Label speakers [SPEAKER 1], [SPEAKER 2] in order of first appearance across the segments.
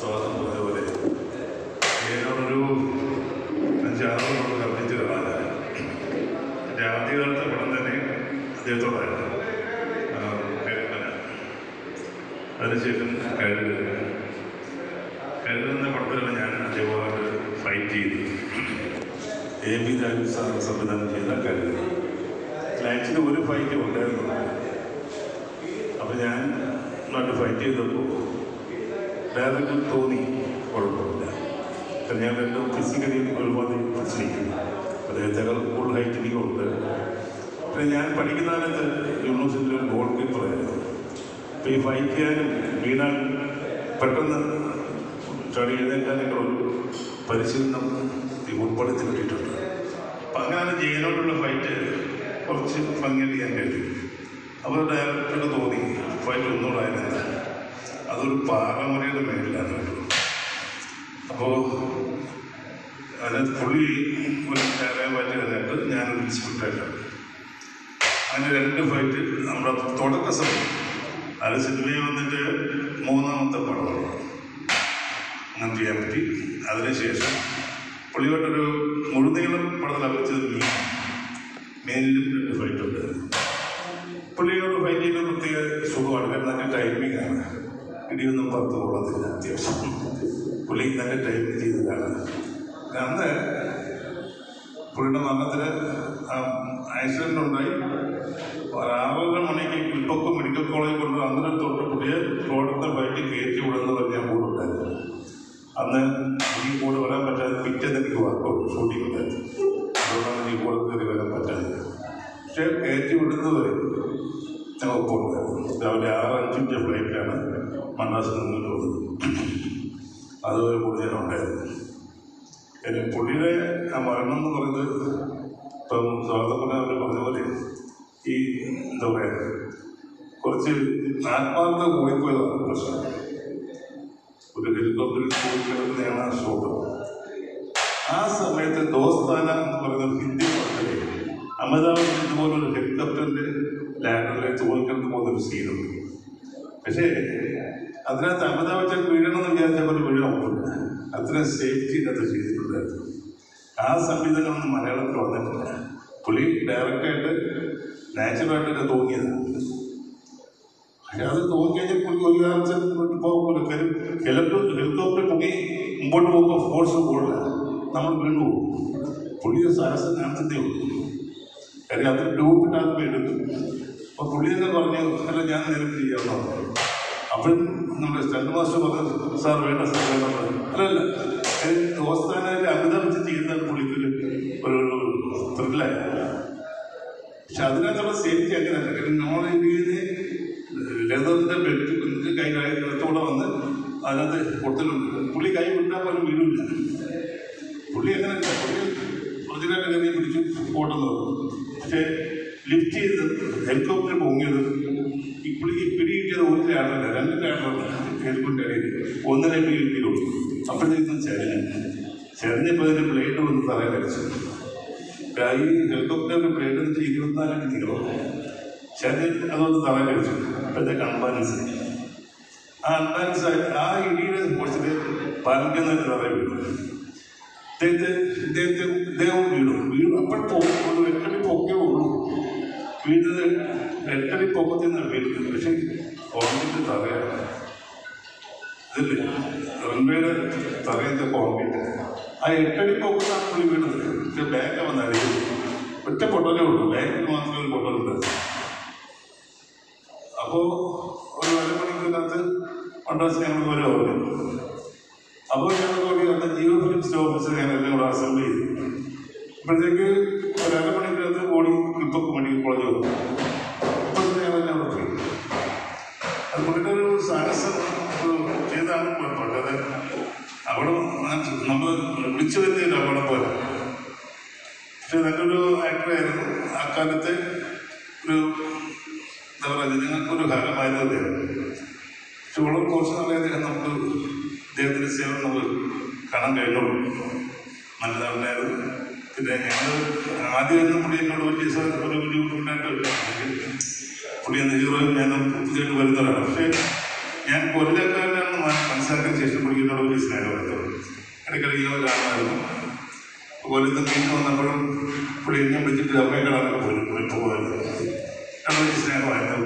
[SPEAKER 1] സ്വാഗതം പറഞ്ഞതുപോലെ എന്നോടൊരു അഞ്ചാറ് കൊണ്ട് കർമ്മിച്ച് കാണാൻ എൻ്റെ ആദ്യകാലത്തെ പടം തന്നെ അദ്ദേഹത്തോടായിരുന്നു ആ, കരിമന. അതിനുശേഷം കഴുക് കഴുകുന്ന പടത്തിലാണ് ഞാൻ അതേപോലെ ഫൈറ്റ് ചെയ്തു എ ബി രാജു സാർ സംവിധാനം ചെയ്ത കഴുക് ആക്ച്വലി ഒരു ഫൈറ്റ് ഉണ്ടായിരുന്നു അപ്പോൾ ഞാൻ നാട്ടിൽ ഫൈറ്റ് ചെയ്തപ്പോൾ ഡയറക്റ്റ് തോന്നി കുഴപ്പമില്ല കാരണം ഞാൻ രണ്ടും ഫിസിക്കലി ഒരുപാട് ശ്രമിക്കും അദ്ദേഹത്തേക്കാൾ കൂടുതൽ ഹൈറ്റ് എനിക്കുണ്ട് പിന്നെ ഞാൻ പഠിക്കുന്ന കാലത്ത് യൂണിവേഴ്സിറ്റിയിൽ ഒരു ഗോൾ കീപ്പറായിരുന്നു അപ്പോൾ ഈ ഫൈറ്റ് ചെയ്യാനും വീണാൽ പെട്ടെന്ന് ചടി എഴുന്നേക്കാനൊക്കെ ഒരു പരിശീലനം ഈ ഉൾപ്പെടുത്തി കിട്ടിയിട്ടുണ്ട് അപ്പം അങ്ങനെ ജയിലോട്ടുള്ള ഫൈറ്റ് കുറച്ച് ഭംഗിയായി ഞാൻ കഴിയും അപ്പോൾ ഡയറക്ടർക്ക് തോന്നി ഫൈറ്റ് ഒന്നുകൂടെ ആയിരുന്നു അതൊരു പാറമുറയുടെ മേളിലാണ് കേട്ടോ അപ്പോൾ അതിനകത്ത് പുള്ളി ഒരു വേറെ ഫൈറ്റ് കഴിഞ്ഞിട്ട് ഞാനൊരു ഇൻസ്പെക്ടറായിട്ടാണ് അങ്ങനെ രണ്ട് ഫൈറ്റ് നമ്മുടെ തുടക്ക സമയം അത് സിനിമയിൽ വന്നിട്ട് മൂന്നാമത്തെ പടമാണ് അങ്ങനെ ചെയ്യാൻ പറ്റി അതിനുശേഷം പുള്ളിയോട്ടൊരു മുഴുനീളം പടത്തിൽ അഭിച്ചത് മീൻ മീനിലും രണ്ട് ഫൈറ്റ് ഉണ്ട് പുള്ളിയോട് ഫൈറ്റ് ചെയ്യുന്ന പ്രത്യേക സുഖമാണ് കാരണം നല്ല ടൈമിംഗ് ആണ് ഇടിയൊന്നും പുറത്ത് കൊള്ളത്തില്ല അത്യാവശ്യം പുള്ളി നല്ല ടൈമിംഗ് ചെയ്തതാണ് അന്ന് പുള്ളിയുടെ മരണത്തിന് ആക്സിഡന്റ് ഉണ്ടായി ഒരു ആറര മണിക്ക് ഇപ്പൊക്കെ മെഡിക്കൽ കോളേജിൽ കൊണ്ട് അന്നേരം തൊട്ട് പുള്ളിയെ റോഡിന്റെ ഫൈറ്റ് കയറ്റി വിടുന്നത് വരെ ഞാൻ കൂടെ ഉണ്ടായിരുന്നു അന്ന് എനിക്ക് കൂടെ വരാൻ പറ്റാതെ പിറ്റേന്ന് എനിക്ക് വർക്കൗട്ട് ഷൂട്ടിംഗ് ഉണ്ടായിരുന്നു അതുകൊണ്ടാണ് എനിക്ക് കൂടെ കയറി വരാൻ പറ്റാതെ പക്ഷേ കയറ്റി വിടുന്നത് വരെ ഞങ്ങൾ ഒപ്പമുണ്ടായിരുന്നു രാവിലെ ആറ് അഞ്ചിൻ്റെ ഫ്ലൈറ്റിലാണ് മണ്ണാസിൽ നിന്ന് വന്നത് അതുവരെ കൂടി ഞാൻ ഉണ്ടായിരുന്നു ഇനി പുള്ളിയുടെ ആ മരണം എന്ന് പറയുന്നത് ഇപ്പം സ്വാഗതപ്പെട്ട അവർ പറഞ്ഞ പോലെ ഈ എന്താ പറയുക കുറച്ച് ആത്മാർത്ഥത കൂടിപ്പോയതാണ് പ്രശ്നം ഒരു ഹെലികോപ്റ്ററിൽ പോയി കിടക്കുന്നതാണ് ആ ഷോട്ട് ആ സമയത്ത് ദോസ്താന എന്ന് പറയുന്ന ഹിന്ദി പടത്തില് അമിതാഭ് ഇതുപോലൊരു ഹെലികോപ്റ്ററിന്റെ ലാൻഡറിലേക്ക് പോയിക്കിടന്ന് പോകുന്ന ഒരു സീനുണ്ട് പക്ഷേ അതിനകത്ത് അമിതാഭ് ബച്ചൻ വീഴണമെന്ന് വിചാരിച്ചപ്പോൾ വീഴണമില്ല അത്രയും സേഫ്റ്റി ഇതിനകത്ത് ചെയ്തിട്ടുണ്ടായിരുന്നു ആ സംവിധാനം ഒന്നും മലയാളത്തിൽ വന്നിട്ടില്ല പുള്ളി ഡയറക്റ്റായിട്ട് നാച്ചുറലായിട്ടൊക്കെ തോന്നിയതാണ് പക്ഷെ അത് തോന്നിക്കഴിഞ്ഞാൽ പുള്ളി ഒരു കാലത്ത് മുന്നോട്ട് പോകുമ്പോൾ കാര്യം ഹെലികോപ്റ്റർ ഹെലികോപ്റ്റർ പൊങ്ങി മുമ്പോട്ട് പോകുമ്പോൾ ഫോഴ്സ് കൂടുതല നമ്മൾ വീണ്ടു പോകും പുള്ളി ഒരു സാഹസം കാണിച്ചതേ ഉള്ളൂ കാര്യം അത് ട്യൂബിനകത്ത് എടുക്കും അപ്പോൾ പുള്ളി തന്നെ പറഞ്ഞു അല്ല ഞാൻ നേരത്തെ ചെയ്യാമെന്ന് പറഞ്ഞു അപ്പോഴും നമ്മുടെ സ്റ്റണ്ട് മാസ്റ്റർ പറഞ്ഞു സാർ വേണ്ട സാർ വേണ്ട പറഞ്ഞു അല്ലല്ല ദോസ്താനായിട്ട് അമിതാഭ് ബച്ചൻ ചെയ്യുന്ന പുള്ളിക്കൊരു ഒരു ത്രില്ലായി പക്ഷെ അതിനകത്തുള്ള സേഫ്റ്റി അങ്ങനെയല്ല കാരണം നമ്മൾ ഇന്ത്യയിൽ ലെതറിന്റെ ബെൽറ്റ് കൈ കഴുത്തോടെ വന്ന് അതിനകത്ത് പൊട്ടലുണ്ട് പുള്ളി കൈ വിട്ടാൽ പോലും വീഴില്ല പുള്ളി അങ്ങനെയല്ല പുള്ളി ഒറിജിനലായിട്ട് കയറി പിടിച്ചു ഓട്ടുന്നത് പക്ഷേ ലിഫ്റ്റ് ചെയ്ത് ഹെലികോപ്റ്റർ പൊങ്ങിയത് ഈ പുള്ളിക്ക് പിടി കിട്ടിയത് ഒരു ലാഡറല്ല രണ്ട് ലാഡറല്ല ഹെലികോപ്റ്റർ ഇടയിൽ ഒന്നിനെ പിടി കിട്ടിയുള്ളൂ അപ്പോഴത്തേക്കും ചരിഞ്ഞു ചരിഞ്ഞപ്പോൾ അതിന്റെ ബ്ലേഡ് വന്ന് തറയിൽ അടിച്ചു ഈ ഹെലികോപ്റ്ററിന്റെ ബ്ലേഡ് എന്ന് വെച്ചാൽ ഇരുപത്തിനാലിന് നീളം ശരി അതൊന്ന് തറയിൽ അടിച്ചു അപ്പോഴത്തേക്ക് അൺബാലൻസ് ആയി. ആ അൺബാലൻസ് ആയി ആ ഇടിയുടെ ഫോഴ്സിൽ പാലിക്കുന്ന തറയിൽ വീണു ഇദ്ദേഹത്തെ ഇദ്ദേഹത്തെ ഇദ്ദേഹം വീണു വീണു അപ്പോൾ ഒരു എട്ടടി പൊക്കേ ഉള്ളൂ വീണത് എട്ടടി പൊക്കത്തിൽ നിന്നാണ് വീഴുന്നത് പക്ഷേ ഓർമ്മിച്ച് തറയാണ് ഇതില്ലേ റൺവേയുടെ തറയത്തെ കോൺക്രീറ്റ് ആ എട്ടടി പൊക്കത്താണ് പുള്ളി വീണത് പക്ഷെ ബാക്ക് വന്ന് അടിച്ചു ഒറ്റ പൊട്ടലേ ഉള്ളൂ ബാക്കിൽ മാത്രമേ ഒരു പൊട്ടലുണ്ട് അപ്പോൾ ഒരു അരമണിക്കൂറിനകത്ത് മദ്രാസ് ഞങ്ങൾ വരെ പറഞ്ഞു അപ്പോൾ ഞങ്ങൾ കൂടി അന്ന് ജിയോ ഫിലിംസിന്റെ ഓഫീസിൽ ഞാൻ എല്ലാം കൂടെ അസംബിൾ ചെയ്തു അപ്പോഴത്തേക്ക് ഒരു അരമണിക്കൂറത്ത് ഓടി ഇപ്പൊക്കെ മെഡിക്കൽ കോളേജ് വന്നു അപ്പോൾ ഞങ്ങളെല്ലാം അവിടെ പോയി അത് പുള്ളിയുടെ ഒരു സാഹസം ഒരു ചെയ്താണ് കുഴപ്പമില്ല അത് അവിടെ നമ്മൾ വിളിച്ചു വരുന്നില്ല അവിടെ പോലെ പക്ഷെ നല്ലൊരു ആക്ടറായിരുന്നു ആ കാലത്തെ ഒരു എന്താ പറയുക ജനങ്ങൾക്കൊരു കാലമായിരുന്നു അദ്ദേഹം പക്ഷെ വളരെ കുറച്ച് നാളെ അദ്ദേഹം നമുക്ക് അദ്ദേഹത്തിൻ്റെ സേവനം നമുക്ക് കാണാൻ കഴിഞ്ഞുള്ളൂ നല്ല നടനായിരുന്നു പിന്നെ ഞങ്ങൾ ആദ്യമൊന്നും പുള്ളി എന്നോട് വലിയ സ- ഒരു വലിയ ഉണ്ടായിട്ടില്ല പുള്ളി എന്ന ഹീറോയും ഞാൻ പുതിയതായിട്ട് വരുന്നവരാണ് പക്ഷേ ഞാൻ കൊല്ലക്കാരനാണെന്ന് മന- മനസ്സിലാക്കിയ ശേഷം പുള്ളി എന്നോട് കോലത്ത് മീൻ വന്നപ്പോഴും പുള്ളി എന്നെ വിളിച്ചിട്ട് അമ്മയെ കാണാനൊക്കെ പോരും പോയി പോകുമായിരുന്നു കാരണം വലിയ സ്നേഹമായിരുന്നു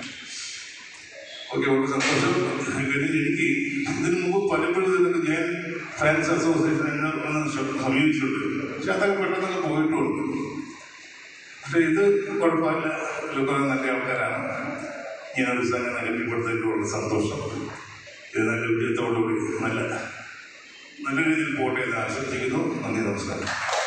[SPEAKER 1] ഓക്കെ വളരെ സന്തോഷം കാര്യം എനിക്ക് ഇതിനു മുമ്പ് പലപ്പോഴും ഇതൊക്കെ ഞാൻ ഫാൻസ് അസോസിയേഷൻ എന്നെ ഒന്ന് ശ്ര- സമീപിച്ചിട്ടുണ്ട് പക്ഷെ അതൊക്കെ പെട്ടെന്നൊക്കെ പോയിട്ടുമുണ്ട് പക്ഷെ ഇത് കുഴപ്പമില്ല ഇതിൽ കുറെ നല്ല ആൾക്കാരാണ് ഇങ്ങനൊരു സംഘം കെട്ടിപ്പടുത്തതിൽ വളരെ സന്തോഷം ഇത് നല്ല വിജയത്തോടുകൂടി നല്ല നല്ല രീതിയിൽ പോട്ടെ എന്ന് ആശംസിക്കുന്നു നന്ദി നമസ്കാരം